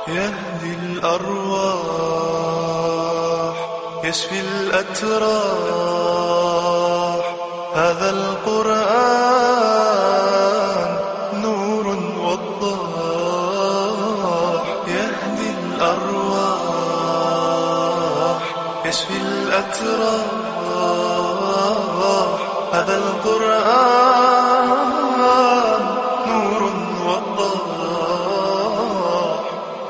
يهدي الأرواح يشفي الأتراح هذا القرآن نور وضاح يهدي الأرواح يشفي الأتراح هذا القرآن نور وضاح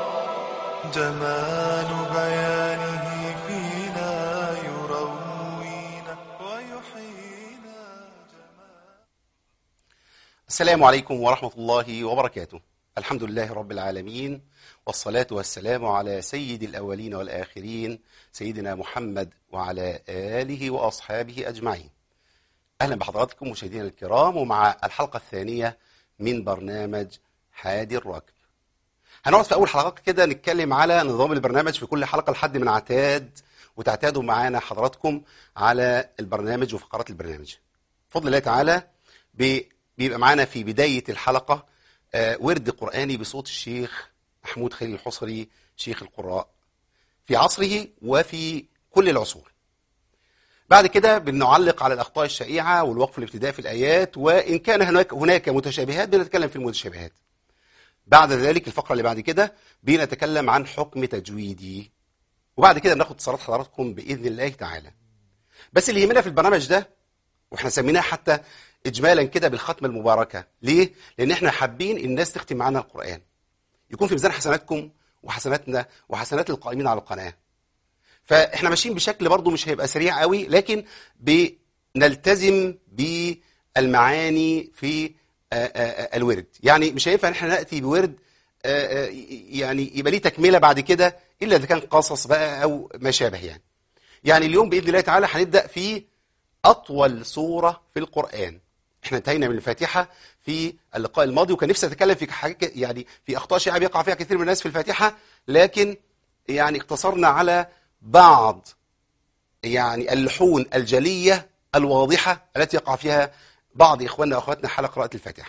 جمال بيانه فينا يروينا ويحيينا جمال السلام عليكم ورحمة الله وبركاته الحمد لله رب العالمين والصلاة والسلام على سيد الأولين والآخرين سيدنا محمد وعلى آله وأصحابه أجمعين أهلا بحضراتكم مشاهدينا الكرام ومع الحلقة الثانية من برنامج حادي الركب هنقعد في أول حلقات كده نتكلم على نظام البرنامج في كل حلقة لحد ما نعتاد وتعتادوا معانا حضراتكم على البرنامج وفقرات البرنامج بفضل الله تعالى بي- بيبقى معانا في بداية الحلقة آه، ورد قرآني بصوت الشيخ محمود خليل الحصري شيخ القراء في عصره وفي كل العصور بعد كده بنعلق على الأخطاء الشائعة والوقف الابتدائي في الآيات وإن كان هناك هناك متشابهات بنتكلم في المتشابهات بعد ذلك الفقرة اللي بعد كده بنتكلم عن حكم تجويدي وبعد كده بناخد اتصالات حضراتكم بإذن الله تعالى بس اللي يهمنا في البرنامج ده واحنا سميناه حتى اجمالا كده بالختمه المباركه ليه لان احنا حابين الناس تختم معانا القران يكون في ميزان حسناتكم وحسناتنا وحسنات القائمين على القناه فاحنا ماشيين بشكل برضو مش هيبقى سريع قوي لكن بنلتزم بالمعاني في آه، آه، آه، الورد يعني مش هينفع ان احنا ناتي بورد آه، آه، يعني يبقى ليه تكمله بعد كده الا اذا كان قصص بقى او ما شابه يعني يعني اليوم باذن الله تعالى هنبدا في أطول سورة في القرآن احنا انتهينا من الفاتحة في اللقاء الماضي وكان نفسي أتكلم في حاجات ك- يعني في أخطاء شائعة بيقع فيها كثير من الناس في الفاتحة لكن يعني اقتصرنا على بعض يعني اللحون الجلية الواضحة التي يقع فيها بعض إخواننا وأخواتنا حال قراءة الفاتحة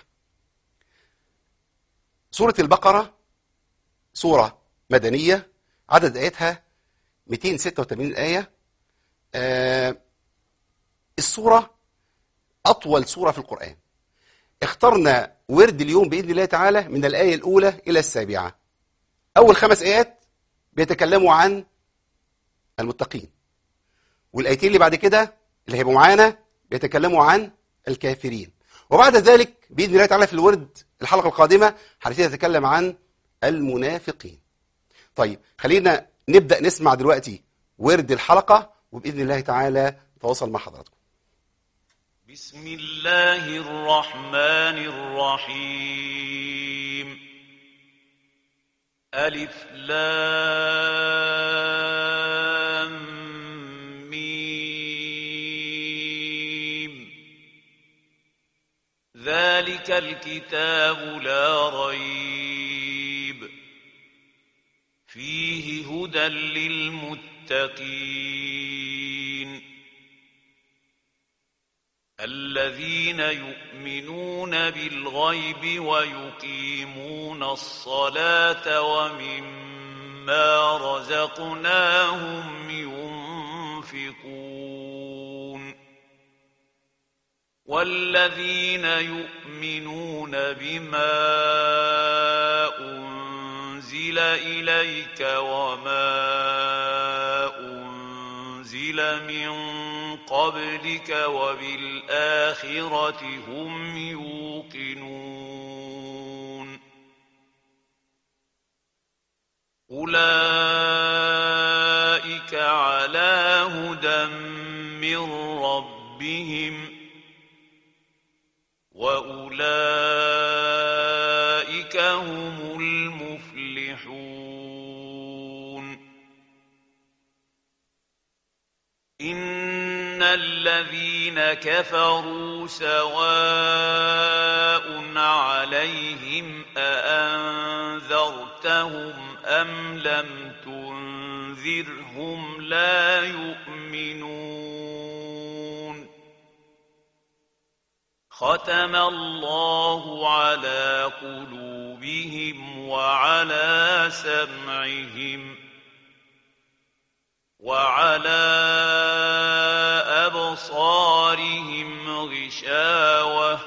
سورة البقرة سورة مدنية عدد آياتها 286 آية آه السورة أطول سورة في القرآن اخترنا ورد اليوم بإذن الله تعالى من الآية الأولى إلى السابعة أول خمس آيات بيتكلموا عن المتقين والآيتين اللي بعد كده اللي هيبقوا معانا بيتكلموا عن الكافرين وبعد ذلك بإذن الله تعالى في الورد الحلقة القادمة هنبتدي نتكلم عن المنافقين طيب خلينا نبدأ نسمع دلوقتي ورد الحلقة وبإذن الله تعالى نتواصل مع حضراتكم بسم الله الرحمن الرحيم ألف لام ميم ذلك الكتاب لا ريب فيه هدى للمتقين الذين يؤمنون بالغيب ويقيمون الصلاة ومما رزقناهم ينفقون والذين يؤمنون بما أنزل إليك وما أنزل من قبلك وبالآخرة هم يوقنون أولئك على هدى من ربهم وأولئك هم المفلحون إن الذين كفروا سواء عليهم أأنذرتهم أم لم تنذرهم لا يؤمنون ختم الله على قلوبهم وعلى سمعهم وعلى أبصارهم غشاوة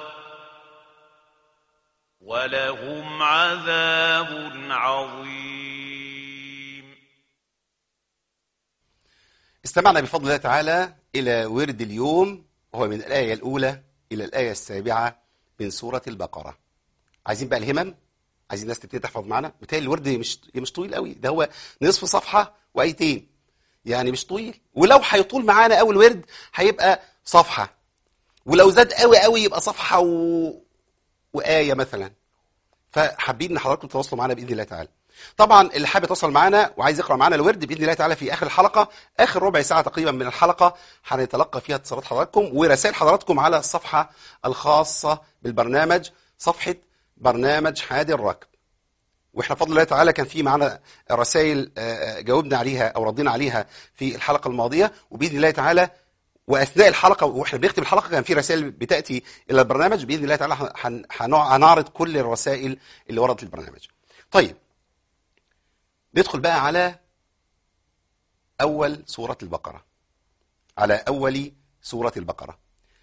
ولهم عذاب عظيم استمعنا بفضل الله تعالى إلى ورد اليوم وهو من الآية الأولى إلى الآية السابعة من سورة البقرة عايزين بقى الهمم عايزين الناس تبتدي تحفظ معانا بتهيألي الورد مش مش طويل قوي ده هو نصف صفحة وآيتين يعني مش طويل ولو هيطول معانا أول ورد هيبقى صفحة ولو زاد قوي قوي يبقى صفحة و... وآية مثلا فحابين ان حضراتكم تتواصلوا معانا باذن الله تعالى. طبعا اللي حابب يتواصل معانا وعايز يقرا معانا الورد باذن الله تعالى في اخر الحلقه اخر ربع ساعه تقريبا من الحلقه هنتلقى فيها اتصالات حضراتكم ورسائل حضراتكم على الصفحه الخاصه بالبرنامج صفحه برنامج حادي الركب. واحنا بفضل الله تعالى كان في معانا رسائل آه، جاوبنا عليها او ردينا عليها في الحلقه الماضيه وباذن الله تعالى واثناء الحلقه واحنا بنختم الحلقه كان في رسائل بتاتي الى البرنامج باذن الله تعالى هن- هنع- هنعرض كل الرسائل اللي وردت البرنامج. طيب ندخل بقى على اول سوره البقره. على اول سوره البقره.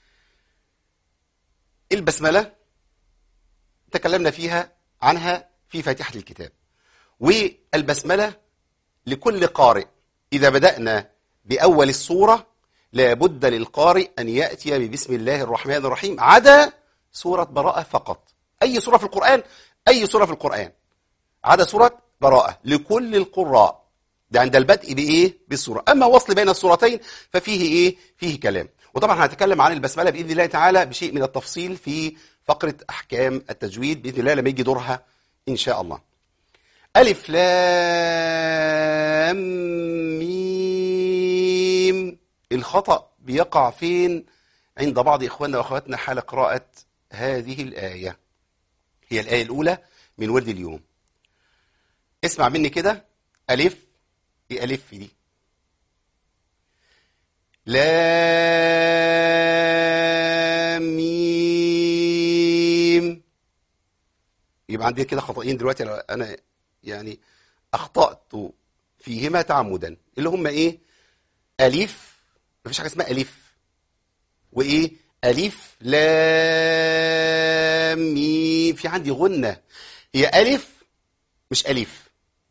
البسمله تكلمنا فيها عنها في فاتحه الكتاب. والبسمله لكل قارئ إذا بدأنا بأول السورة لابد للقارئ أن يأتي ببسم الله الرحمن الرحيم عدا سورة براءة فقط أي سورة في القرآن أي سورة في القرآن عدا سورة براءة لكل القراء ده عند البدء بإيه بالسورة أما وصل بين السورتين ففيه إيه فيه كلام وطبعا هنتكلم عن البسملة بإذن الله تعالى بشيء من التفصيل في فقرة أحكام التجويد بإذن الله لما يجي دورها إن شاء الله ألف لام ميم الخطأ بيقع فين عند بعض إخواننا وأخواتنا حال قراءة هذه الآية هي الآية الأولى من ورد اليوم اسمع مني كده ألف إيه ألف دي لام ميم يبقى عندي كده خطأين دلوقتي أنا يعني أخطأت فيهما تعمدا اللي هم إيه ألف مفيش حاجة اسمها ألف وإيه ألف لام ميم في عندي غنة هي ألف مش ألف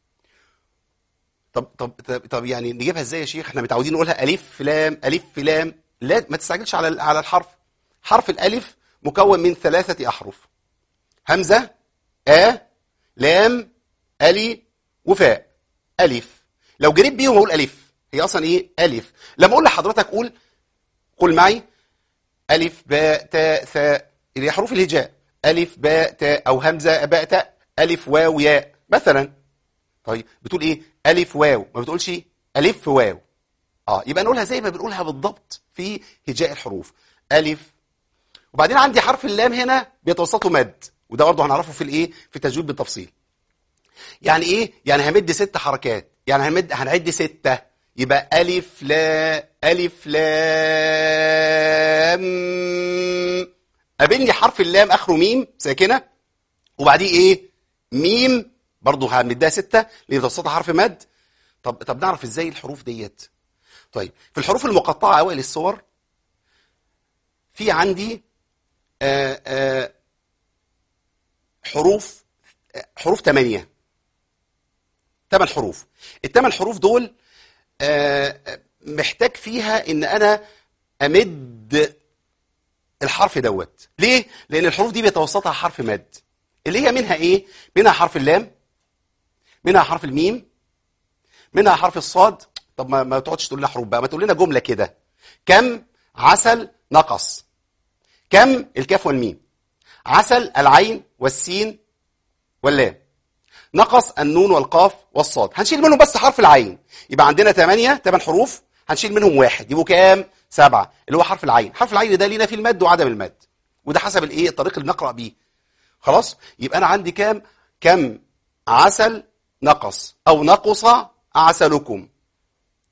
طب طب طب, طب يعني نجيبها ازاي يا شيخ احنا متعودين نقولها ألف لام ألف لام لا ما تستعجلش على على الحرف حرف الألف مكون من ثلاثة أحرف همزة أ لام ألي وفاء ألف لو جريت بيهم أقول ألف هي أصلا إيه ألف لما أقول لحضرتك قول قول معي ألف باء تاء ثاء اللي هي حروف الهجاء ألف باء تاء أو همزة باء تاء ألف واو ياء مثلا طيب بتقول إيه ألف واو ما بتقولش ألف واو اه يبقى نقولها زي ما بنقولها بالضبط في هجاء الحروف ألف وبعدين عندي حرف اللام هنا بيتوسطه مد وده برضه هنعرفه في الايه في التجويد بالتفصيل يعني ايه يعني همد ست حركات يعني هنمد هنعد ستة يبقى ألف لا ألف لام قابلني حرف اللام آخره ميم ساكنة وبعديه إيه ميم برضه همدها ستة لأن توسطها حرف مد طب طب نعرف إزاي الحروف ديت طيب في الحروف المقطعة أوائل الصور في عندي آآ آآ حروف حروف ثمانية ثمان حروف الثمان حروف دول آه، محتاج فيها ان انا امد الحرف دوت ليه لان الحروف دي بيتوسطها حرف مد اللي هي منها ايه منها حرف اللام منها حرف الميم منها حرف الصاد طب ما, ما تقعدش تقول لنا حروف بقى ما تقول لنا جمله كده كم عسل نقص كم الكاف والميم عسل العين والسين واللام نقص النون والقاف والصاد هنشيل منهم بس حرف العين يبقى عندنا 8 8 حروف هنشيل منهم واحد يبقوا كام سبعة اللي هو حرف العين حرف العين ده لينا فيه المد وعدم المد وده حسب الايه الطريق اللي بنقرا بيه خلاص يبقى انا عندي كام كم عسل نقص او نقص عسلكم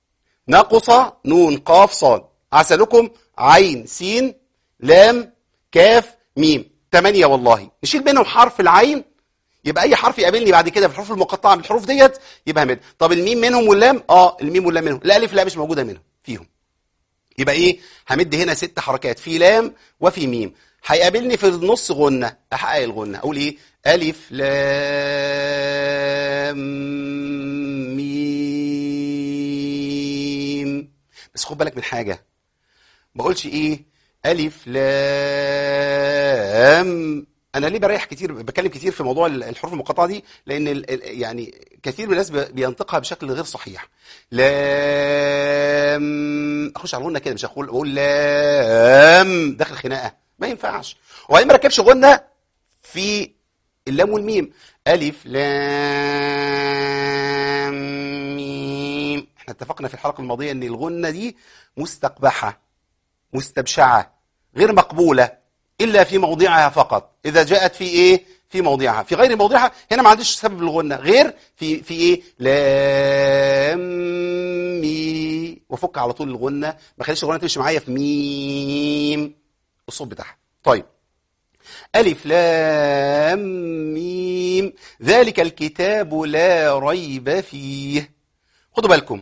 نقص نون قاف صاد عسلكم عين سين لام كاف ميم ثمانية والله نشيل بينهم حرف العين يبقى اي حرف يقابلني بعد كده في الحروف المقطعه من الحروف ديت يبقى مد طب الميم منهم واللام اه الميم واللام منهم الالف لا مش موجوده منهم فيهم يبقى ايه همد هنا ست حركات في لام وفي ميم هيقابلني في النص غنه احقق الغنه اقول ايه الف لام ميم بس خد بالك من حاجه ما اقولش ايه الف لام انا ليه بريح كتير بتكلم كتير في موضوع الحروف المقطعه دي لان ال- ال- يعني كثير من الناس بي- بينطقها بشكل غير صحيح لام اخش على الغنه كده مش هقول اقول لام داخل خناقه ما ينفعش وبعدين ما ركبش غنه في اللام والميم الف لام ميم احنا اتفقنا في الحلقه الماضيه ان الغنه دي مستقبحه مستبشعة غير مقبولة إلا في موضعها فقط إذا جاءت في إيه في موضعها في غير موضعها هنا ما عنديش سبب الغنة غير في في إيه لام مي وفك على طول الغنة ما خليش الغنة تمشي معايا في ميم الصوت بتاعها طيب ألف لام ميم ذلك الكتاب لا ريب فيه خدوا بالكم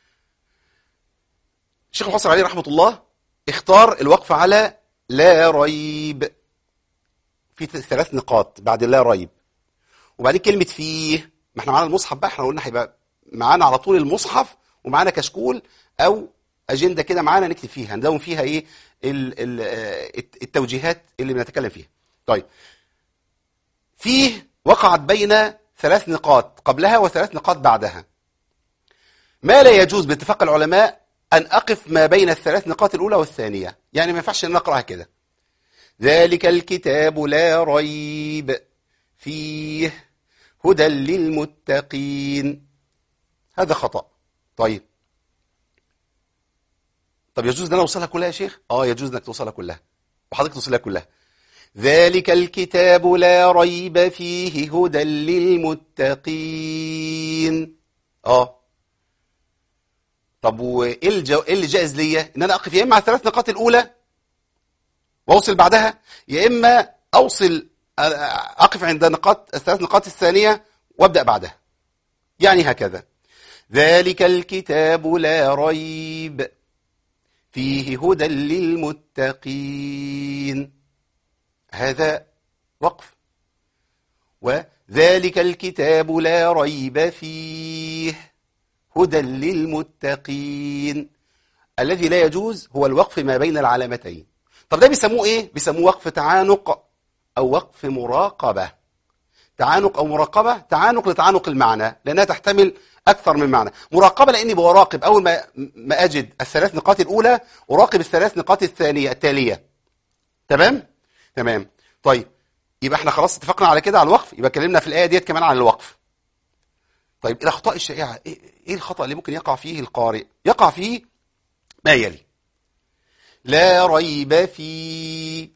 الشيخ الحصري عليه رحمة الله اختار الوقف على لا ريب في ثلاث نقاط بعد لا ريب وبعدين كلمة فيه ما احنا معانا المصحف بقى احنا قلنا هيبقى معانا على طول المصحف ومعانا كشكول او اجنده كده معانا نكتب فيها ندون فيها ايه ال ال آه، الت- التوجيهات اللي بنتكلم فيها طيب فيه وقعت بين ثلاث نقاط قبلها وثلاث نقاط بعدها ما لا يجوز باتفاق العلماء أن أقف ما بين الثلاث نقاط الأولى والثانية يعني ما ينفعش أن نقرأها كده ذلك الكتاب لا ريب فيه هدى للمتقين هذا خطأ طيب طب يجوز ان انا اوصلها كلها يا شيخ اه يجوز انك توصلها كلها وحضرتك توصلها كلها ذلك الكتاب لا ريب فيه هدى للمتقين اه طب وايه الجو... إيه اللي جائز ليا ان انا اقف يا اما على الثلاث نقاط الاولى واوصل بعدها يا اما اوصل أ- اقف عند نقاط الثلاث نقاط الثانيه وابدا بعدها يعني هكذا ذلك الكتاب لا ريب فيه هدى للمتقين هذا وقف وذلك الكتاب لا ريب فيه هدى للمتقين الذي لا يجوز هو الوقف ما بين العلامتين طب ده بيسموه ايه بيسموه وقف تعانق او وقف مراقبه تعانق او مراقبه تعانق لتعانق المعنى لانها تحتمل اكثر من معنى مراقبه لاني براقب اول ما ما اجد الثلاث نقاط الاولى اراقب الثلاث نقاط الثانيه التاليه تمام تمام طيب يبقى احنا خلاص اتفقنا على كده على الوقف يبقى اتكلمنا في الايه ديت كمان عن الوقف طيب الاخطاء الشائعه ايه إيه الخطا اللي ممكن يقع فيه القارئ يقع فيه ما يلي لا ريب فيه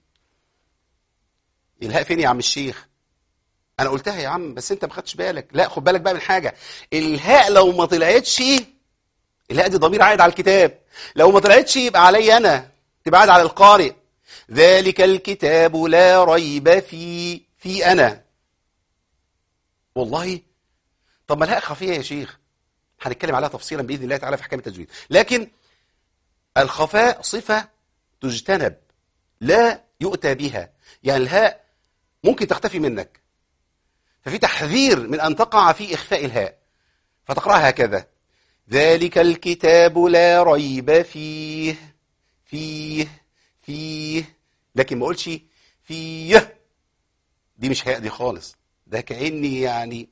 الهاء فين يا عم الشيخ انا قلتها يا عم بس انت ما خدتش بالك لا خد بالك بقى من حاجه الهاء لو ما طلعتش الهاء دي ضمير عائد على الكتاب لو ما طلعتش يبقى علي انا تبقى عائد على القارئ ذلك الكتاب لا ريب فيه في انا والله طب ما الهاء خفيه يا شيخ هنتكلم عليها تفصيلا باذن الله تعالى في احكام التجويد لكن الخفاء صفه تجتنب لا يؤتى بها يعني الهاء ممكن تختفي منك ففي تحذير من أن تقع في إخفاء الهاء فتقرأها هكذا ذلك الكتاب لا ريب فيه فيه فيه لكن ما قلتش فيه دي مش هاء دي خالص ده كأني يعني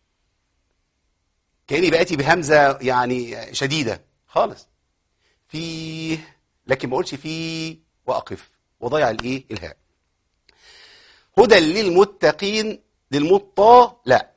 كأني بأتي بهمزة يعني شديدة خالص فيه لكن ما قلتش فيه وأقف وضيع الإيه الهاء هدى للمتقين للمطا لا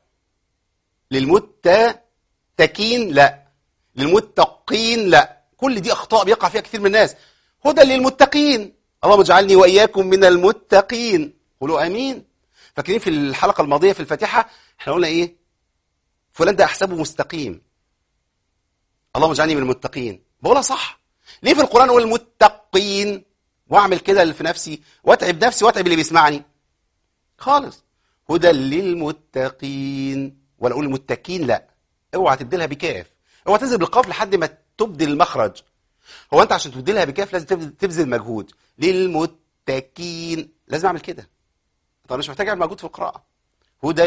للمتتقين لا للمتقين لا كل دي اخطاء بيقع فيها كثير من الناس هدى للمتقين اللهم اجعلني واياكم من المتقين قولوا امين فاكرين في الحلقه الماضيه في الفاتحه احنا قلنا ايه فلان ده احسبه مستقيم اللهم اجعلني من المتقين بقولها صح ليه في القران نقول المتقين واعمل كده اللي في نفسي واتعب نفسي واتعب اللي بيسمعني خالص هدى للمتقين ولا اقول المتقين لا اوعى تبدلها بكاف اوعى تنزل بالقاف لحد ما تبدل المخرج هو انت عشان تبدلها بكاف لازم تبذل- تبذل مجهود للمتقين لازم اعمل كده طب أنا مش محتاج اعمل مجهود في القراءه هدى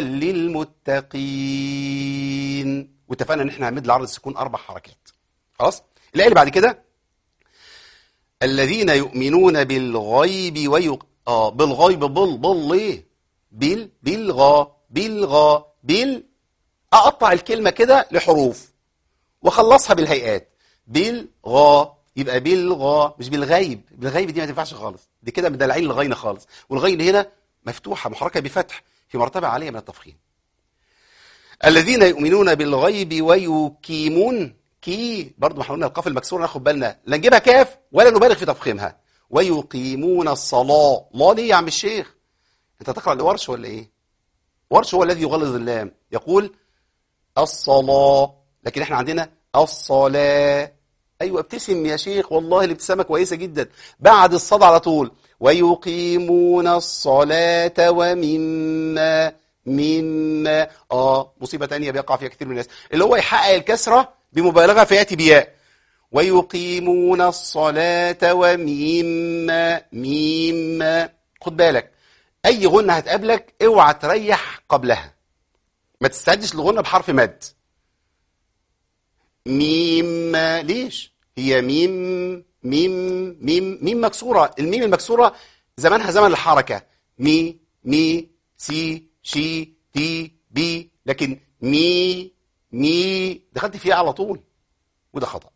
للمتقين واتفقنا ان احنا هنمد العرض السكون اربع حركات خلاص الايه اللي بعد كده الذين يؤمنون بالغيب ويق... اه بالغيب بل بل ليه بال بالغا بالغا بال اقطع الكلمه كده لحروف واخلصها بالهيئات بالغا يبقى بالغا مش بالغيب بالغيب دي ما تنفعش خالص دي كده مدلعين الغين خالص والغين هنا مفتوحه محركه بفتح في مرتبه عاليه من التفخيم الذين يؤمنون بالغيب ويقيمون كي برضه ما احنا قلنا القاف المكسوره ناخد بالنا لا نجيبها كاف ولا نبالغ في تفخيمها ويقيمون الصلاه الله ليه يا عم الشيخ انت تقرا لورش ولا ايه ورش هو الذي يغلظ اللام يقول الصلاه لكن احنا عندنا الصلاه ايوه ابتسم يا شيخ والله الابتسامه كويسه جدا بعد الصاد على طول ويقيمون الصلاه ومما مما اه مصيبه تانية بيقع فيها كتير من الناس اللي هو يحقق الكسره بمبالغه فياتي بياء ويقيمون الصلاه ومما مما خد بالك اي غنه هتقابلك اوعى تريح قبلها ما تستعدش الغنه بحرف مد ميم ليش هي ميم ميم ميم ميم مكسوره الميم المكسوره زمانها زمن الحركه مي مي سي شي تي بي لكن مي مي دخلت فيها على طول وده خطأ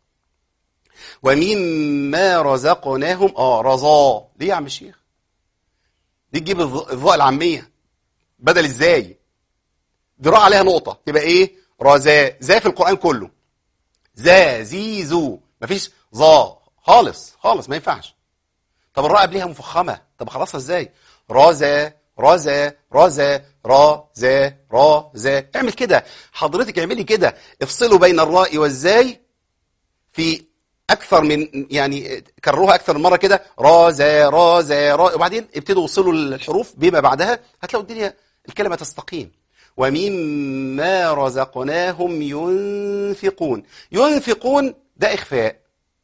ومما رزقناهم اه رزا ليه يا عم الشيخ دي تجيب الظ- الظاء العاميه بدل ازاي ذراع عليها نقطه تبقى ايه رزا زي في القران كله زا زي زو مفيش ظا خالص خالص ما ينفعش طب الراء قبليها مفخمه طب خلاصها ازاي رازا رازا رازا را زا را زا اعمل كده حضرتك اعملي كده افصلوا بين الراء والزاي في اكثر من يعني كرروها اكثر من مره كده را زا را زا را وبعدين ابتدوا وصلوا الحروف بما بعدها هتلاقوا الدنيا الكلمه تستقيم ومما رزقناهم ينفقون ينفقون ده اخفاء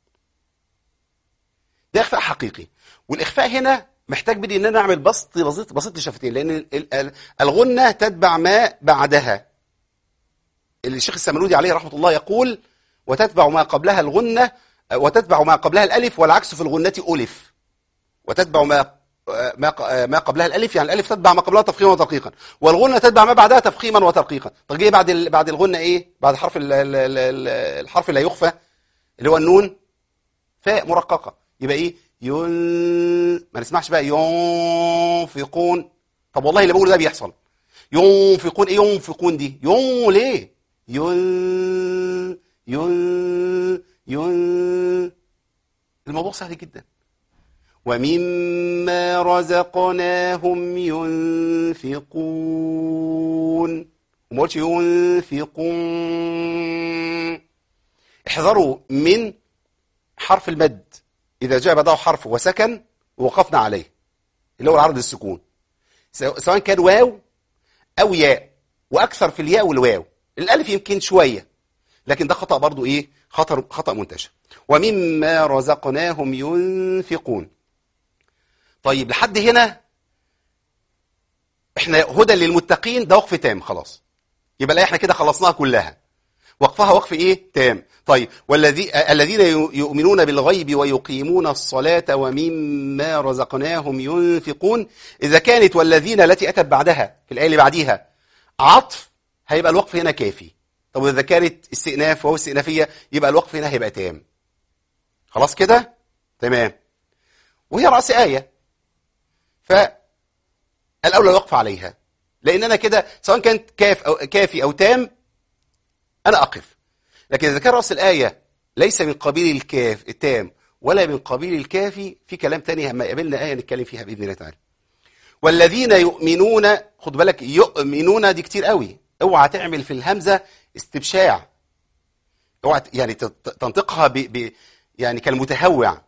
ده اخفاء حقيقي والاخفاء هنا محتاج بدي ان انا اعمل بسط بسيط بسيط لشفتين لان ال- ال- الغنه تتبع ما بعدها الشيخ السمنودي عليه رحمه الله يقول وتتبع ما قبلها الغنه وتتبع ما قبلها الالف والعكس في الغنه الف وتتبع ما ما ما قبلها الالف يعني الالف تتبع ما قبلها تفخيما وترقيقا والغنه تتبع ما بعدها تفخيما وترقيقا طب جه بعد ال- بعد الغنه ايه بعد حرف ال- ال- ال- ال- الحرف لا يخفى اللي هو النون فاء مرققه يبقى ايه ين ما نسمعش بقى ينفقون طب والله اللي بقوله ده بيحصل ينفقون ايه ينفقون دي يون ليه ين ين ين الموضوع سهل جدا ومما رزقناهم ينفقون وما قلتش ينفقون احذروا من حرف المد إذا جاء بعده حرف وسكن ووقفنا عليه اللي هو العرض السكون سواء سواء كان واو أو ياء وأكثر في الياء والواو الألف يمكن شوية لكن ده خطأ برضو إيه خطر خطأ منتشر ومما رزقناهم ينفقون طيب لحد هنا احنا هدى للمتقين ده وقف تام خلاص يبقى الآية احنا كده خلصناها كلها وقفها وقف ايه تام طيب والذي الذين يؤمنون بالغيب ويقيمون الصلاة ومما رزقناهم ينفقون إذا كانت والذين التي أتت بعدها في الآية اللي بعديها عطف هيبقى الوقف هنا كافي طب وإذا كانت استئناف وهو استئنافية يبقى الوقف هنا هيبقى تام خلاص كده تمام وهي رأس آية فالأولى الوقف عليها لأن أنا كده سواء كانت كاف أو كافي أو تام أنا أقف لكن إذا كان رأس الآية ليس من قبيل الكاف التام ولا من قبيل الكافي في كلام تاني لما يقابلنا آية نتكلم فيها بإذن الله تعالى والذين يؤمنون خد بالك يؤمنون دي كتير قوي اوعى تعمل في الهمزة استبشاع اوعى ت- يعني ت- ت- تنطقها ب ب يعني كالمتهوع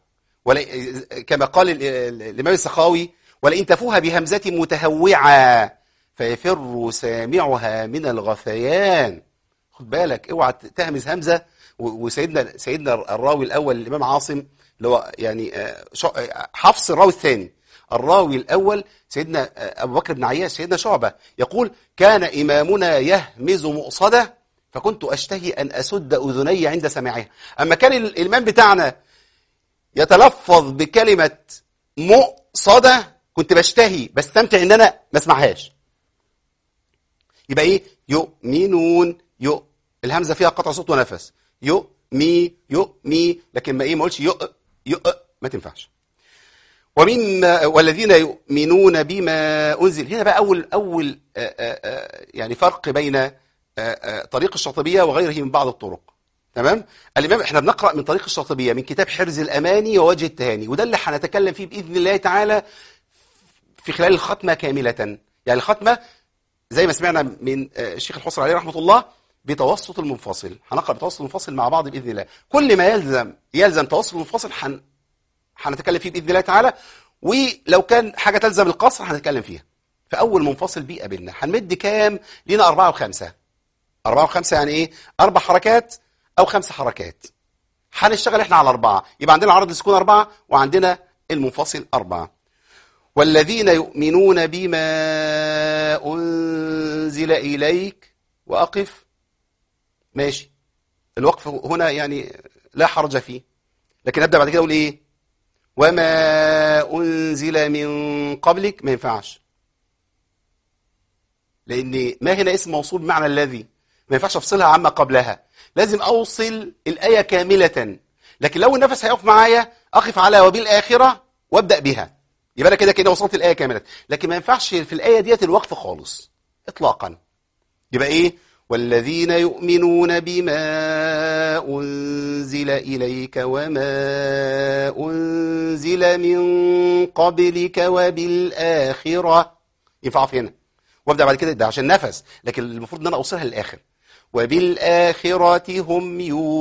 ولا كما قال ال- ال- الإمام السخاوي ولئن تفوها بهمزة متهوعة فيفر سامعها من الغثيان خد بالك اوعى تهمز همزة و- وسيدنا سيدنا الراوي الأول الإمام عاصم اللي هو يعني آه، شع- آه، حفص الراوي الثاني الراوي الأول سيدنا آه، أبو بكر بن عياش سيدنا شعبة يقول كان إمامنا يهمز مؤصدة فكنت أشتهي أن أسد أذني عند سماعها أما كان ال- الإمام بتاعنا يتلفظ بكلمة مؤصدة كنت بشتهي بستمتع ان انا ما اسمعهاش يبقى ايه يؤمنون يؤ الهمزه فيها قطع صوت ونفس يؤمي يؤمي لكن ما ايه ما اقولش يؤ يؤ ما تنفعش ومما والذين يؤمنون بما انزل هنا بقى اول اول آآ آآ يعني فرق بين آآ آآ طريق الشاطبيه وغيره من بعض الطرق تمام الامام احنا بنقرا من طريق الشاطبيه من كتاب حرز الاماني ووجه التهاني وده اللي هنتكلم فيه باذن الله تعالى في خلال الختمه كامله يعني الختمه زي ما سمعنا من آه، الشيخ الحصري عليه رحمه الله بتوسط المنفصل هنقرا بتوسط المنفصل مع بعض باذن الله كل ما يلزم يلزم توسط المنفصل هن هنتكلم فيه باذن الله تعالى ولو كان حاجه تلزم القصر هنتكلم فيها فاول منفصل بيه قابلنا هنمد كام لينا أربعة وخمسة أربعة وخمسة يعني إيه أربع حركات أو خمس حركات هنشتغل إحنا على أربعة يبقى عندنا عرض السكون أربعة وعندنا المنفصل أربعة والذين يؤمنون بما أنزل إليك وأقف ماشي الوقف هنا يعني لا حرج فيه لكن أبدأ بعد كده أقول إيه وما أنزل من قبلك ما ينفعش لأن ما هنا اسم موصول بمعنى الذي ما ينفعش أفصلها عما قبلها لازم أوصل الآية كاملة لكن لو النفس هيقف معايا أقف على وبالآخرة وابدأ بها يبقى أنا كده كده وصلت الآية كاملة لكن ما ينفعش في الآية ديت الوقف خالص إطلاقا يبقى إيه والذين يؤمنون بما أنزل إليك وما أنزل من قبلك وبالآخرة ينفع في هنا وابدأ بعد كده ده عشان نفس لكن المفروض ان انا اوصلها للاخر وبالآخرة هم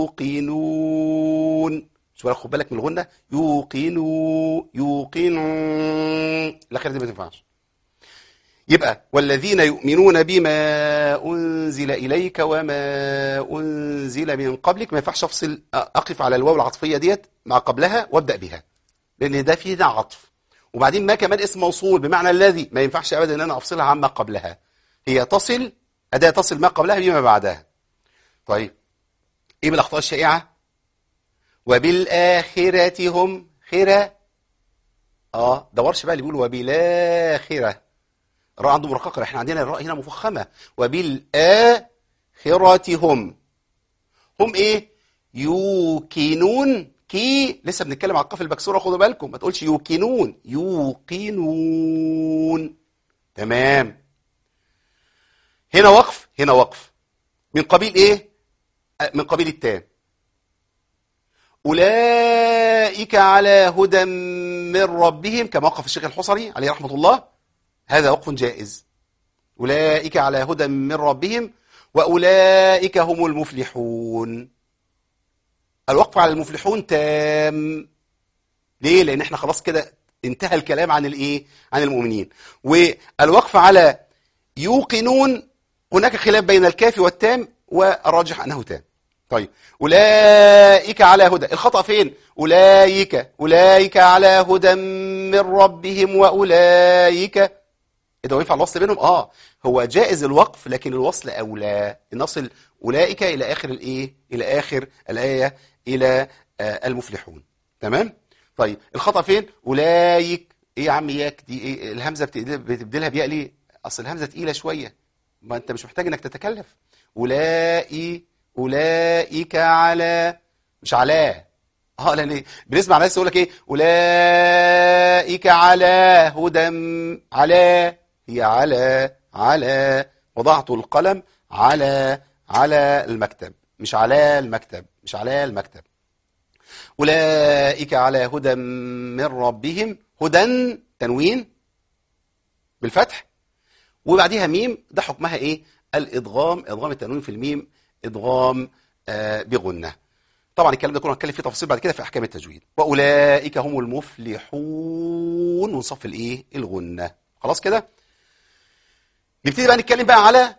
يوقنون شو خد بالك من الغنة يوقنوا يوقنون الاخر دي ما تنفعش يبقى والذين يؤمنون بما أنزل إليك وما أنزل من قبلك ما ينفعش أفصل أقف على الواو العطفية ديت مع قبلها وابدأ بها لأن ده فيه ده عطف وبعدين ما كمان اسم موصول بمعنى الذي ما ينفعش أبدا أن أنا أفصلها عما قبلها هي تصل أداة تصل ما قبلها بما بعدها طيب إيه من الأخطاء الشائعة وبالآخرة هم خيرة آه ده ورش بقى اللي بيقول وبالآخرة الراء عنده مرققة احنا عندنا الراء هنا مفخمة وبالآخرة هم هم ايه يوقنون كي لسه بنتكلم على القاف المكسوره خدوا بالكم ما تقولش يوقنون يوقنون تمام هنا وقف هنا وقف من قبيل ايه آه، من قبيل التام اولئك على هدى من ربهم كما وقف الشيخ الحصري عليه رحمه الله هذا وقف جائز أولئك على هدى من ربهم وأولئك هم المفلحون الوقف على المفلحون تام ليه؟ لأن احنا خلاص كده انتهى الكلام عن الايه؟ عن المؤمنين والوقف على يوقنون هناك خلاف بين الكاف والتام والراجح أنه تام طيب أولئك على هدى الخطأ فين؟ أولئك أولئك على هدى من ربهم وأولئك ايه ده ينفع الوصل بينهم اه هو جائز الوقف لكن الوصل اولى نصل اولئك الى اخر الايه الى اخر الايه الى آه المفلحون تمام طيب الخطا فين اولئك ايه يا عم اياك دي إيه الهمزه بتبدل- بتبدلها بياء ليه اصل الهمزه تقيله شويه ما انت مش محتاج انك تتكلف اولئك اولئك على مش على اه لان إيه؟ بنسمع ناس يقول لك ايه اولئك على هدى م- على هي على على وضعت القلم على على المكتب مش على المكتب مش على المكتب اولئك على هدى من ربهم هدى تنوين بالفتح وبعديها ميم ده حكمها ايه الادغام ادغام التنوين في الميم ادغام آه بغنه طبعا الكلام ده كله هنتكلم فيه تفاصيل بعد كده في احكام التجويد واولئك هم المفلحون ونصف الايه الغنه خلاص كده نبتدي بقى نتكلم بقى على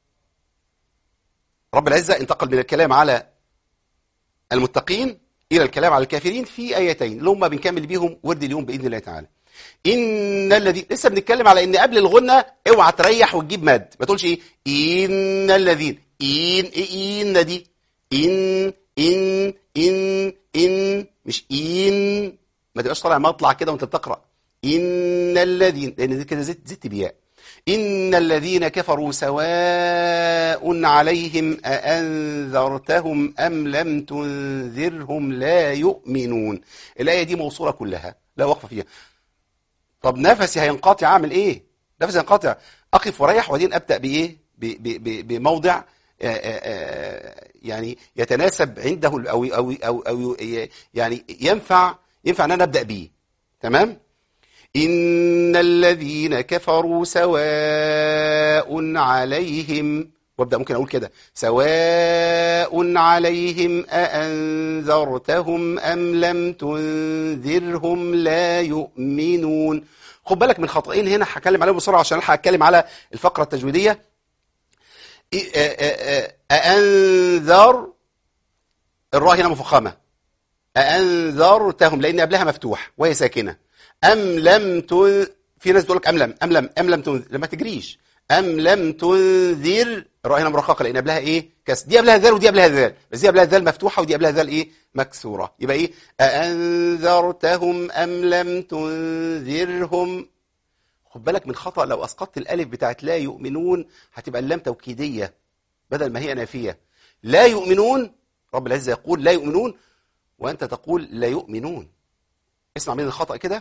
رب العزه انتقل من الكلام على المتقين الى الكلام على الكافرين في ايتين اللي هم بنكمل بيهم ورد اليوم باذن الله تعالى ان الذي لسه بنتكلم على ان قبل الغنه اوعى تريح وتجيب مد ما تقولش ايه ان الذين ان إيه ان دي ان ان ان ان مش ان ما تبقاش طالع مطلع كده وانت بتقرا ان الذين لان دي كده زدت زدت بياء ان الذين كفروا سواء عليهم أأنذرتهم أم لم تنذرهم لا يؤمنون الآية دي موصولة كلها لا وقف فيها طب نفسي هينقطع اعمل ايه نفسي هينقطع اقف وريح وبعدين ابدا بايه ب- ب- ب- بموضع آه، آه، آه، يعني يتناسب عنده او او او, أو ي- يعني ينفع ينفع ان انا ابدا بيه تمام ان الذين كفروا سواء عليهم وابدا ممكن اقول كده سواء عليهم أأنذرتهم أم لم تنذرهم لا يؤمنون خد بالك من خطأين هنا هتكلم عليهم بسرعة عشان الحق اتكلم على الفقرة التجويدية إيه- آه- آه- آه، أأنذر الراء هنا مفخمة أأنذرتهم لأن قبلها مفتوح وهي ساكنة أم لم تن... في ناس تقول لك أم لم أم لم أم لم تنذر لما تجريش أم لم تنذر الراء هنا مرققة لأن قبلها إيه كسر دي قبلها ذال ودي قبلها ذال بس دي قبلها ذال مفتوحة ودي قبلها ذال إيه مكسورة يبقى إيه أأنذرتهم أم لم تنذرهم خد بالك من خطأ لو أسقطت الألف بتاعت لا يؤمنون هتبقى اللام توكيدية بدل ما هي نافية لا يؤمنون رب العزة يقول لا يؤمنون وأنت تقول لا يؤمنون اسمع من الخطأ كده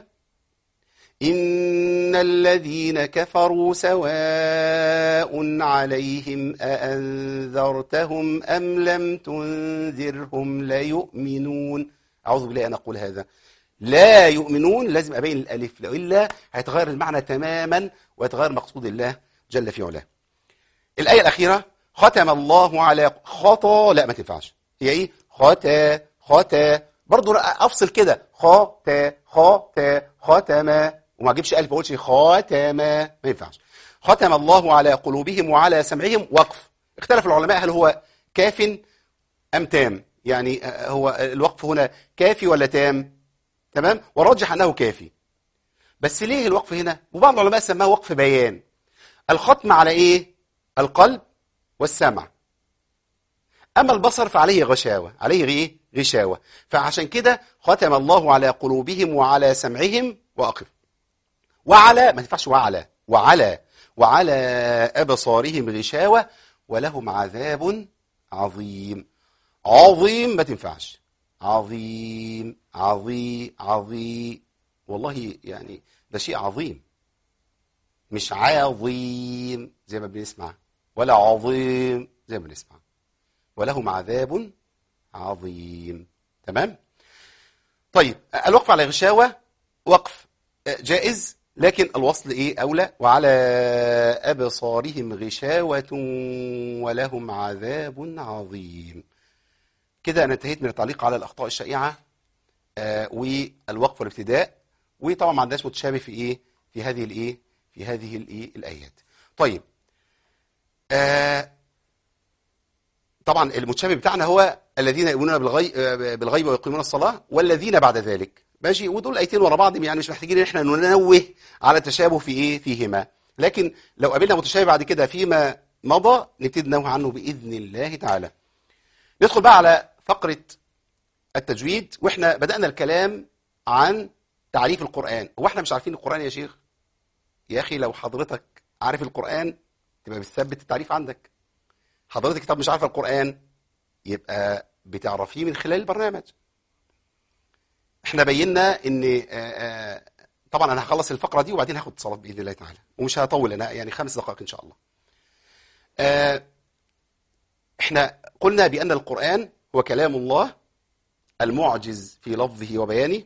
إن الذين كفروا سواء عليهم أأنذرتهم أم لم تنذرهم لا يؤمنون أعوذ بالله أن أقول هذا لا يؤمنون لازم أبين الألف إلا هيتغير المعنى تماما ويتغير مقصود الله جل في علاه الآية الأخيرة ختم الله على خطا لا ما تنفعش هي إيه ختا ختا برضو أفصل كده ختا ختا ختم وما أجيبش ألف ما أقولش ختم ما ينفعش ختم الله على قلوبهم وعلى سمعهم وقف اختلف العلماء هل هو كاف أم تام يعني آه، هو الوقف هنا كافي ولا تام تمام ورجح أنه كافي بس ليه الوقف هنا وبعض العلماء سماه وقف بيان الختم على ايه القلب والسمع اما البصر فعليه غشاوه عليه ايه غشاوه فعشان كده ختم الله على قلوبهم وعلى سمعهم واقف وعلى ما تنفعش وعلى وعلى وعلى ابصارهم غشاوه ولهم عذاب عظيم عظيم ما تنفعش عظيم عظيم عظيم والله يعني ده شيء عظيم مش عظيم زي ما بنسمع ولا عظيم زي ما بنسمع ولهم عذاب عظيم تمام طيب الوقف على غشاوة وقف جائز لكن الوصل ايه اولى وعلى ابصارهم غشاوة ولهم عذاب عظيم كده انا انتهيت من التعليق على الاخطاء الشائعه آه، والوقف والابتداء وطبعا ما عندناش متشابه في ايه في هذه الايه في هذه الايه الايات طيب آه طبعا المتشابه بتاعنا هو الذين يؤمنون بالغيب بالغيب ويقيمون الصلاه والذين بعد ذلك ماشي ودول ايتين ورا بعض يعني مش محتاجين ان احنا ننوه على التشابه في ايه فيهما لكن لو قابلنا متشابه بعد كده فيما مضى نبتدي ننوه عنه باذن الله تعالى ندخل بقى على فقره التجويد واحنا بدانا الكلام عن تعريف القران هو احنا مش عارفين القران يا شيخ يا اخي لو حضرتك عارف القران تبقى بتثبت التعريف عندك حضرتك طب مش عارفه القران يبقى بتعرفيه من خلال البرنامج احنا بينا ان آه، آه، طبعا انا هخلص الفقره دي وبعدين هاخد صلاه باذن الله تعالى ومش هطول انا يعني خمس دقائق ان شاء الله آه، احنا قلنا بان القران هو كلام الله المعجز في لفظه وبيانه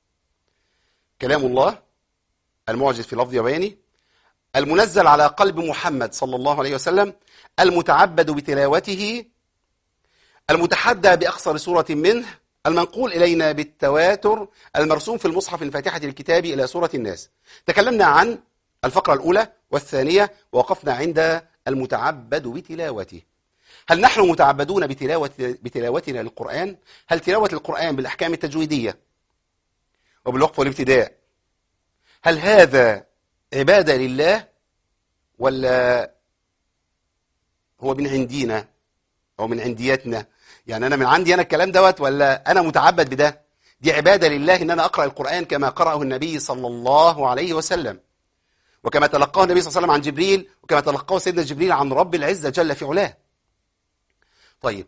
كلام الله المعجز في لفظه وبيانه المنزل على قلب محمد صلى الله عليه وسلم المتعبد بتلاوته المتحدى بأقصر سورة منه المنقول إلينا بالتواتر المرسوم في المصحف الفاتحة الكتاب إلى سورة الناس تكلمنا عن الفقرة الأولى والثانية ووقفنا عند المتعبد بتلاوته هل نحن متعبدون بتلاوة بتلاوتنا للقرآن؟ هل تلاوة القرآن بالأحكام التجويدية وبالوقف والابتداء هل هذا عبادة لله ولا هو من عندينا أو من عنديتنا يعني أنا من عندي أنا الكلام دوت ولا أنا متعبد بده دي عبادة لله إن أنا أقرأ القرآن كما قرأه النبي صلى الله عليه وسلم وكما تلقاه النبي صلى الله عليه وسلم عن جبريل وكما تلقاه سيدنا جبريل عن رب العزة جل في علاه طيب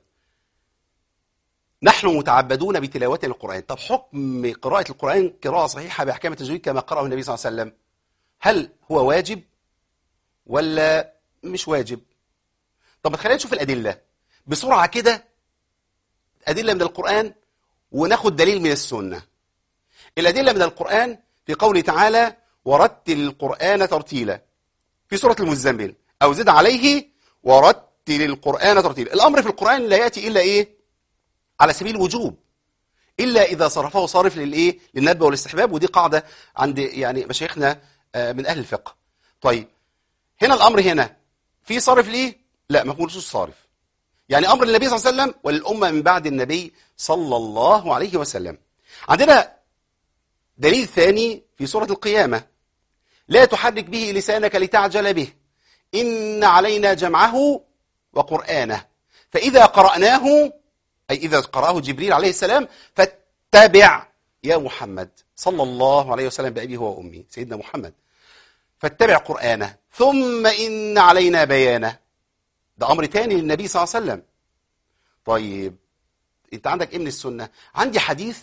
نحن متعبدون بتلاوة القرآن طب حكم قراءة القرآن قراءة صحيحة بأحكام التجويد كما قرأه النبي صلى الله عليه وسلم هل هو واجب ولا مش واجب طب خلينا نشوف الأدلة بسرعة كده أدلة من القرآن وناخد دليل من السنة الأدلة من القرآن في قوله تعالى ورتل القرآن ترتيلا في سورة المزمل أو زد عليه ورتل القرآن ترتيلا الأمر في القرآن لا يأتي إلا إيه على سبيل الوجوب إلا إذا صرفه صارف للإيه للندب والاستحباب ودي قاعدة عند يعني مشايخنا آه، من أهل الفقه طيب هنا الأمر هنا في صارف ليه لا ما يكونش صارف يعني أمر النبي صلى الله عليه وسلم والأمة من بعد النبي صلى الله عليه وسلم عندنا دليل ثاني في سورة القيامة لا تحرك به لسانك لتعجل به إن علينا جمعه وقرآنه فإذا قرأناه أي إذا قرأه جبريل عليه السلام فاتبع يا محمد صلى الله عليه وسلم بأبيه وأمي سيدنا محمد فاتبع قرآنه ثم إن علينا بيانه ده أمر تاني للنبي صلى الله عليه وسلم طيب أنت عندك إيه من السنة عندي حديث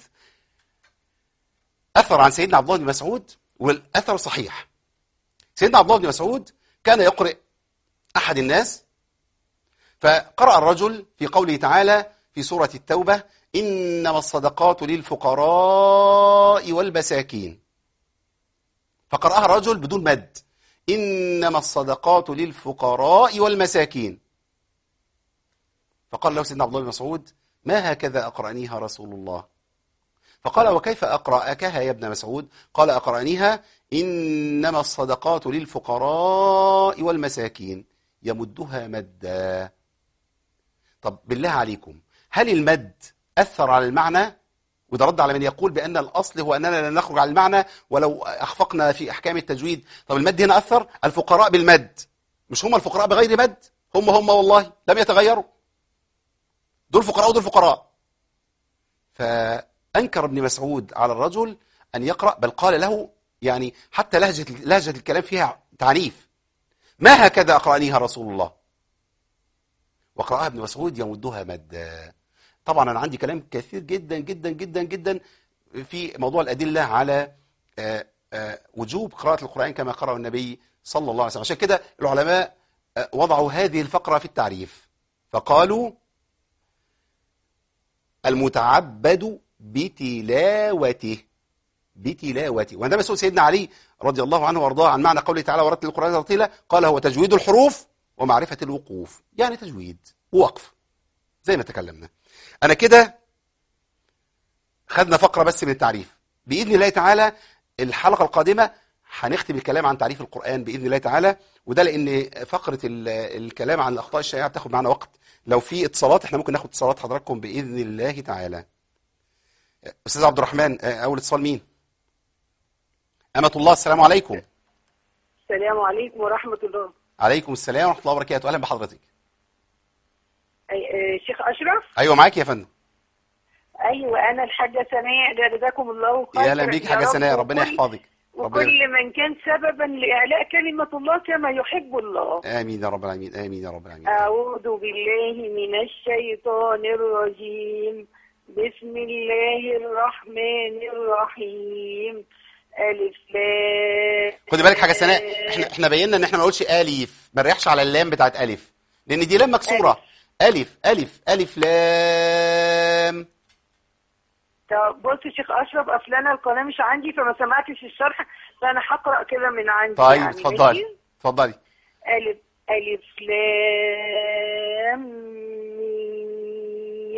أثر عن سيدنا عبد الله بن مسعود والأثر صحيح سيدنا عبد الله بن مسعود كان يقرأ أحد الناس فقرأ الرجل في قوله تعالى في سورة التوبة إنما الصدقات للفقراء والمساكين فقرأها الرجل بدون مد إنما الصدقات للفقراء والمساكين فقال له سيدنا عبد الله بن مسعود ما هكذا أقرأنيها رسول الله فقال وكيف أقرأكها يا ابن مسعود قال أقرأنيها إنما الصدقات للفقراء والمساكين يمدها مدا طب بالله عليكم هل المد أثر على المعنى وده رد على من يقول بأن الأصل هو أننا لا نخرج عن المعنى ولو أخفقنا في أحكام التجويد طب المد هنا أثر الفقراء بالمد مش هم الفقراء بغير مد هم هم والله لم يتغيروا دول فقراء ودول فقراء فأنكر ابن مسعود على الرجل أن يقرأ بل قال له يعني حتى لهجة, لهجة الكلام فيها تعنيف ما هكذا أقرأنيها رسول الله وقرأها ابن مسعود يمدها مدا طبعا أنا عندي كلام كثير جدا جدا جدا جدا في موضوع الأدلة على آه، آه، وجوب قراءة القرآن كما قرأه النبي صلى الله عليه وسلم عشان كده العلماء آه، وضعوا هذه الفقرة في التعريف فقالوا المتعبد بتلاوته بتلاوته وعندما سئل سيدنا علي رضي الله عنه وارضاه عن معنى قوله تعالى ورتل القرآن ترتيلا قال هو تجويد الحروف ومعرفة الوقوف يعني تجويد ووقف زي ما تكلمنا أنا كده خدنا فقرة بس من التعريف بإذن الله تعالى الحلقة القادمة هنختم الكلام عن تعريف القرآن بإذن الله تعالى وده لأن فقرة ال- الكلام عن الأخطاء الشائعة بتاخد معنا وقت لو في اتصالات احنا ممكن ناخد اتصالات حضراتكم بإذن الله تعالى أستاذ عبد الرحمن آه، أول اتصال مين؟ أمة الله السلام عليكم السلام عليكم ورحمة الله عليكم السلام ورحمة الله وبركاته أهلا بحضرتك أي... آه، شيخ أشرف أيوة معاك يا فندم أيوة أنا الحاجة سناء جزاكم الله خيرا يا أهلا بيك يا حاجة رب سناء ربنا وكل- يحفظك ربنا وكل من كان سببا لإعلاء كلمة الله كما يحب الله آمين يا رب العالمين آمين يا رب العالمين أعوذ بالله من الشيطان الرجيم بسم الله الرحمن الرحيم ألف لام خدي بالك حاجة سناء احنا احنا بينا ان احنا ما نقولش ألف ما نريحش على اللام بتاعت ألف لأن دي لام مكسورة ألف ألف ألف لام طب بص يا شيخ أشرف أصل أنا القناة مش عندي فما سمعتش الشرح فأنا هقرأ كده من عندي طيب يعني اتفضلي ماشي؟ اتفضلي ألف ألف لام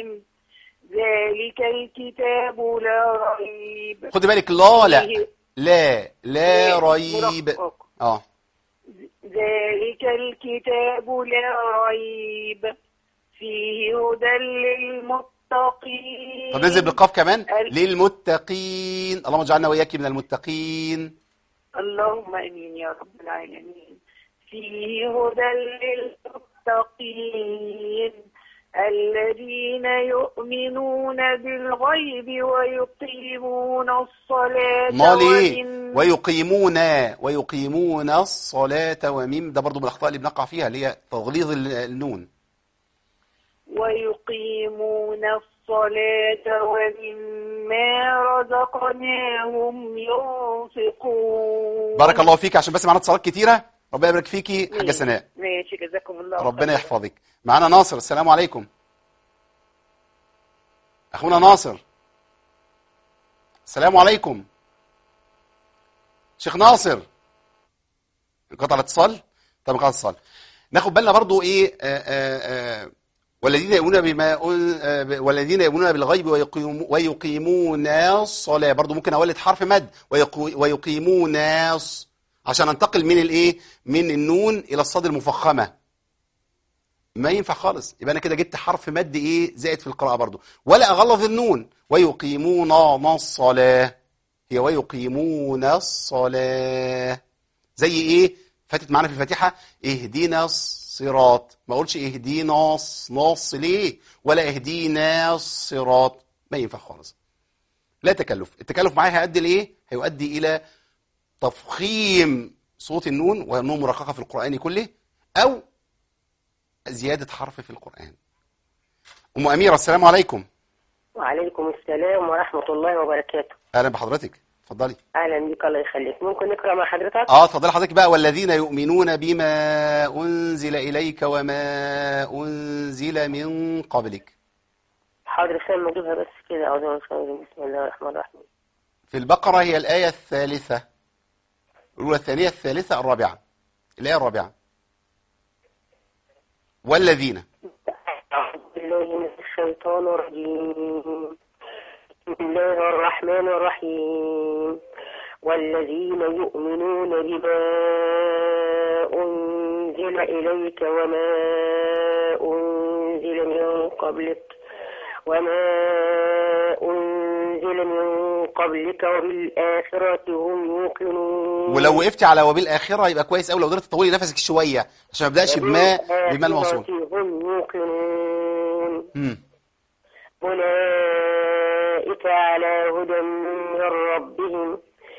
ذلك الكتاب لا ريب خد بالك لا لا فيه- لا لا لا، ريب مرقق. اه ذلك الكتاب لا ريب فيه هدى للمتقين طب ننزل بالقاف كمان ال- للمتقين اللهم اجعلنا واياك من المتقين اللهم امين يا رب العالمين فيه هدى للمتقين الذين يؤمنون بالغيب ويقيمون الصلاة امال ايه ومما- ويقيمون ويقيمون الصلاة وميم ده برضو من الاخطاء اللي بنقع فيها اللي هي تغليظ ال- النون ويقيمون الصلاة ومما رزقناهم ينفقون بارك الله فيك عشان بس معانا اتصالات كتيرة ربنا يبارك فيكي حاجة سناء ماشي جزاكم الله ربنا خيرا. يحفظك معانا ناصر السلام عليكم اخونا ناصر السلام عليكم شيخ ناصر انقطع الاتصال طب انقطع الاتصال ناخد بالنا برضو ايه آآ آآ والذين يؤمنون بما أن- آه، ب- والذين يؤمنون بالغيب ويقيم- ويقيمون الصلاة برضو ممكن اولد حرف مد ويقو- ويقيمون الص- عشان انتقل من الايه من النون الى الصاد المفخمه ما ينفع خالص يبقى انا كده جبت حرف مد ايه زائد في القراءه برضو ولا اغلظ النون ويقيمون الصلاه هي ويقيمون الصلاه زي ايه فاتت معانا في الفاتحه اهدينا الصراط ما اقولش اهدينا الص- نص ليه ولا اهدينا الصراط ما ينفع خالص لا تكلف التكلف معايا هيؤدي لايه هيؤدي الى تفخيم صوت النون والنون مرققه في القران كله او زيادة حرف في القرآن أم أميرة السلام عليكم وعليكم السلام ورحمة الله وبركاته أهلا بحضرتك اتفضلي أهلا بك الله يخليك ممكن نقرأ مع حضرتك اه اتفضلي حضرتك بقى والذين يؤمنون بما أنزل إليك وما أنزل من قبلك حاضر سام نجيبها بس كده أعوذ بالله من الشيطان الرجيم. بسم الله الرحمن الرحيم في البقرة هي الآية الثالثة الأولى الثانية الثالثة الرابعة الآية الرابعة والذين أعوذ بالله من الشيطان الرجيم بسم الله الرحمن الرحيم والذين يؤمنون بما أنزل إليك وما أنزل من قبلك وما أنزل من قبلك وبالآخرة هم يوقنون ولو وقفتي على وبالآخرة يبقى كويس أوي لو قدرت تطولي نفسك شوية عشان ما ابداش بما بما الموصول وبالآخرة هم يوقنون مم. أولئك على هدى من ربهم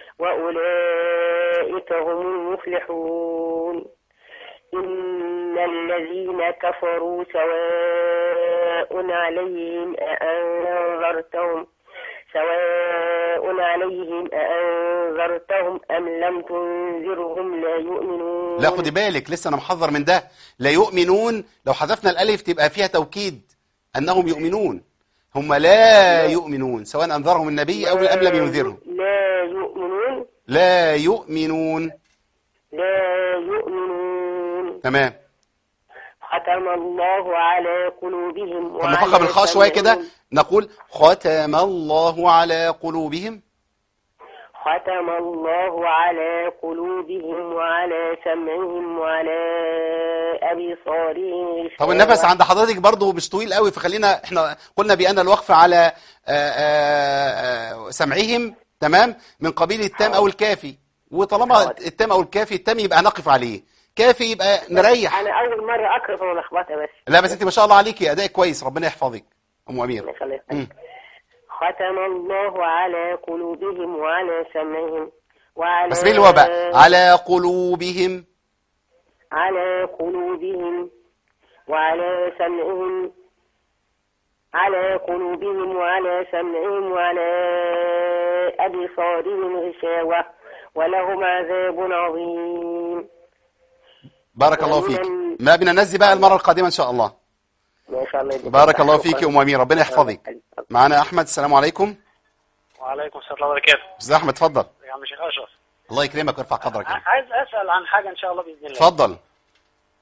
وأولئك هم المفلحون إن الذين كفروا سواء عليهم أأنذرتهم سواء عليهم أأنذرتهم أم لم تنذرهم لا يؤمنون لا خدي بالك لسه انا محذر من ده لا يؤمنون لو حذفنا الالف تبقى فيها توكيد انهم يؤمنون هم لا يؤمنون سواء انذرهم النبي او ام لم ينذرهم لا يؤمنون لا يؤمنون لا يؤمنون تمام ختم الله على قلوبهم طب وعلى نفخم الخاء شويه كده سمعهم. نقول ختم الله على قلوبهم ختم الله على قلوبهم وعلى سمعهم وعلى أبصارهم طب غشاوة. النفس عند حضرتك برضو مش طويل قوي فخلينا احنا قلنا بان الوقف على آآ آآ سمعهم تمام من قبيل التام او الكافي وطالما حاضر. التام او الكافي التام يبقى نقف عليه كافي يبقى نريح أنا أول مرة أقرأ فأنا لخبطة بس لا بس انت ما شاء الله عليكي ادائك كويس ربنا يحفظك ام امير الله يخليك. مم. ختم الله على قلوبهم وعلى سمعهم وعلى بس مين اللي هو بقى على قلوبهم على قلوبهم وعلى سمعهم على قلوبهم وعلى سمعهم وعلى أبصارهم غشاوة ولهم عذاب عظيم بارك الله فيك ما بننزل بقى المره القادمه ان شاء الله ما شاء الله يديك بارك الله الصحة. فيك يا ام امير ربنا يحفظك معانا احمد السلام عليكم وعليكم السلام ورحمة الله وبركاته استاذ احمد اتفضل يا عم شيخ أشرف الله يكرمك ويرفع قدرك يعني. عايز أسأل عن حاجة إن شاء الله بإذن الله اتفضل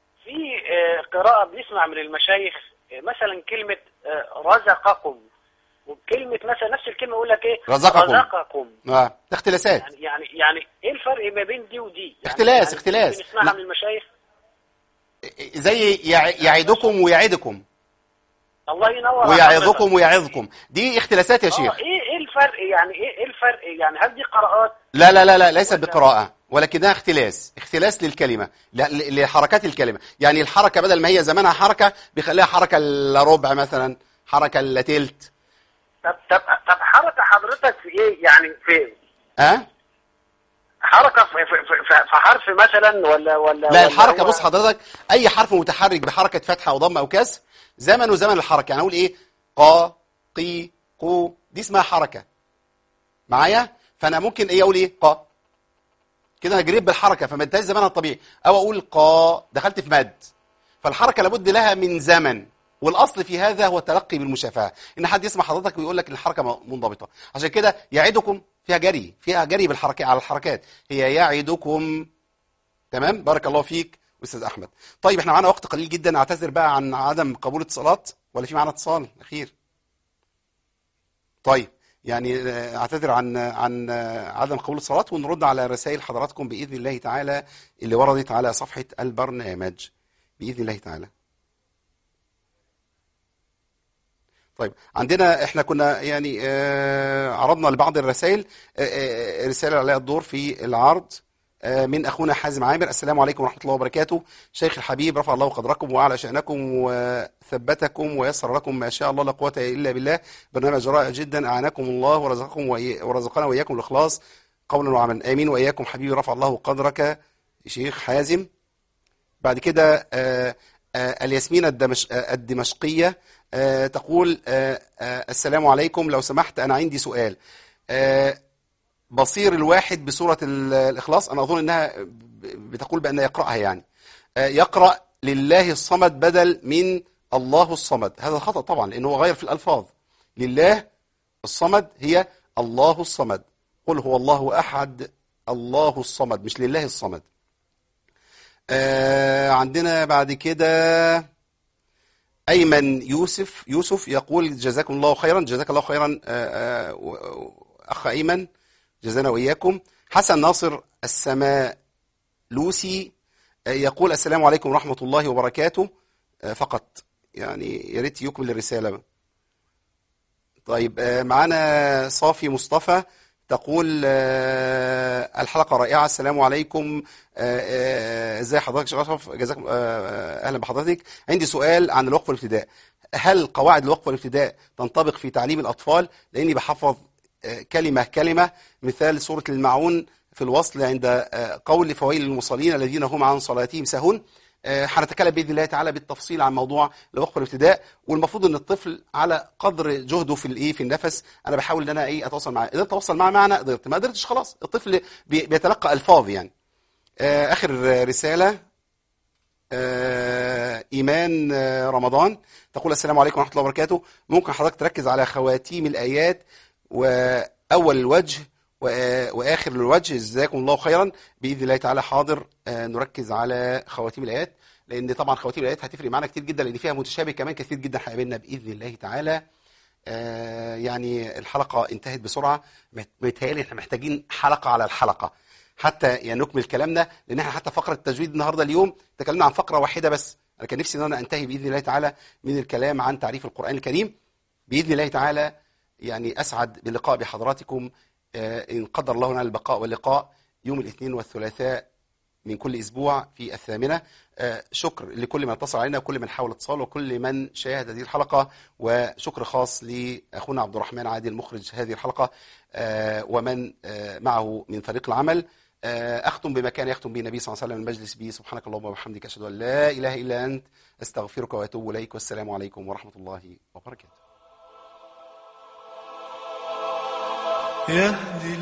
في آه، قراءة بنسمع من المشايخ آه، مثلا كلمة آه، رزقكم وكلمه مثلا نفس الكلمه يقول لك ايه رزقكم. رزقكم اه ده اختلاسات يعني يعني يعني ايه الفرق ما بين دي ودي يعني اختلاس- يعني اختلاس. ممكن نسمعها لا. من المشايخ زي يع- يعدكم ويعدكم الله ينور على ويعظكم حضرتك. ويعظكم دي اختلاسات يا اه شيخ ايه ايه الفرق يعني ايه ايه الفرق يعني هل دي قراءات لا لا لا لا ليست بقراءة ولكنها اختلاس اختلاس للكلمة ل- ل- لحركات الكلمة يعني الحركة بدل ما هي زمانها حركة بيخليها حركة الا ربع مثلا حركة الا تلت طب طب طب حركه حضرتك في ايه يعني في ها حركه في, في, في, في حرف مثلا ولا ولا لا ولا الحركة هو- بص حضرتك أي حرف متحرك بحركة فتحة أو ضم أو كسر زمن زمن الحركة يعني أقول إيه قا قي قو دي اسمها حركة معايا فأنا ممكن إيه أقول إيه قا كده أنا جريت بالحركة فما انتهاش زمانها الطبيعي أو أقول قا دخلت في مد فالحركة لابد لها من زمن والأصل في هذا هو التلقي بالمشافهة إن حد يسمع حضرتك ويقول لك الحركة م- منضبطة عشان كده يعدكم فيها جري فيها جري بالحركة على الحركات هي يعدكم تمام بارك الله فيك استاذ احمد طيب احنا معانا وقت قليل جدا اعتذر بقى عن عدم قبول اتصالات ولا في معانا اتصال اخير طيب يعني آه، اعتذر عن عن آه، عدم قبول الاتصالات ونرد على رسائل حضراتكم باذن الله تعالى اللي وردت على صفحه البرنامج باذن الله تعالى طيب عندنا احنا كنا يعني آه، عرضنا لبعض الرسائل آه، آه، رساله عليها الدور في العرض آه، من اخونا حازم عامر السلام عليكم ورحمه الله وبركاته شيخ الحبيب رفع الله قدركم واعلى شانكم وثبتكم ويسر لكم ما شاء الله لا قوه الا بالله برنامج رائع جدا اعانكم الله ورزقكم وإي- ورزقنا واياكم الاخلاص قولا وعملا امين واياكم حبيبي رفع الله قدرك شيخ حازم بعد كده آه، آه، الياسمين الدمش آه، الدمشقية آه، تقول آه، آه، السلام عليكم لو سمحت أنا عندي سؤال آه، بصير الواحد بسورة ال- الإخلاص أنا أظن أنها ب- بتقول بأن يقرأها يعني آه، يقرأ لله الصمد بدل من الله الصمد هذا خطأ طبعا لأنه هو غير في الألفاظ لله الصمد هي الله الصمد قل هو الله أحد الله الصمد مش لله الصمد آه عندنا بعد كده أيمن يوسف يوسف يقول جزاكم الله خيرا جزاك الله خيرا آه آه و- و- أخ أيمن جزانا وإياكم حسن ناصر السمالوسي آه يقول السلام عليكم ورحمة الله وبركاته آه فقط يعني يا ريت يكمل الرسالة طيب آه، معانا صافي مصطفى تقول آه، الحلقة رائعة السلام عليكم آه، آه، ازاي حضرتك شيخ اشرف جزاكم آه، آه، اهلا بحضرتك عندي سؤال عن الوقف والابتداء هل قواعد الوقف والابتداء تنطبق في تعليم الاطفال لاني بحفظ آه، كلمة كلمة مثال سورة المعون في الوصل عند آه، قول فويل للمصلين الذين هم عن صلاتهم سهون آه، هنتكلم باذن الله تعالى بالتفصيل عن موضوع الوقف والابتداء والمفروض ان الطفل على قدر جهده في الايه في النفس انا بحاول ان انا ايه اتواصل معاه قدرت اتواصل معاه معنا قدرت ما قدرتش خلاص الطفل بي- بيتلقى الفاظ يعني آه، اخر رساله آه، ايمان آه، رمضان تقول السلام عليكم ورحمه الله وبركاته ممكن حضرتك تركز على خواتيم الايات واول الوجه وآ- واخر الوجه جزاكم الله خيرا باذن الله تعالى حاضر آه، نركز على خواتيم الايات لان طبعا خواتيم الايات هتفرق معانا كتير جدا لان فيها متشابه كمان كثير جدا هيقابلنا باذن الله تعالى آه، يعني الحلقه انتهت بسرعه مت- متهيألي احنا محتاجين حلقه على الحلقه حتى يعني نكمل كلامنا لان احنا حتى فقره التجويد النهارده اليوم تكلمنا عن فقره واحده بس انا كان نفسي ان انا انتهي باذن الله تعالى من الكلام عن تعريف القران الكريم باذن الله تعالى يعني اسعد باللقاء بحضراتكم آه، ان قدر الله لنا البقاء واللقاء يوم الاثنين والثلاثاء من كل اسبوع في الثامنه آه، شكر لكل من اتصل علينا وكل من حاول اتصال وكل من شاهد هذه الحلقه وشكر خاص لاخونا عبد الرحمن عادل مخرج هذه الحلقه آه، ومن آه، معه من فريق العمل آه، اختم بما كان يختم به النبي صلى الله عليه وسلم المجلس به سبحانك اللهم وبحمدك اشهد ان لا اله الا انت استغفرك واتوب اليك والسلام عليكم ورحمه الله وبركاته يهدي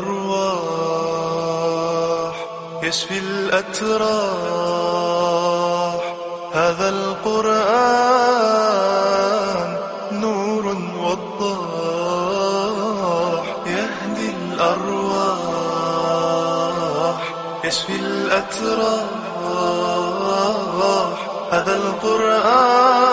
الأرواح يشفي الأتراح هذا القرآن نور وضاح يهدي الأرواح يشفي الأتراح هذا القرآن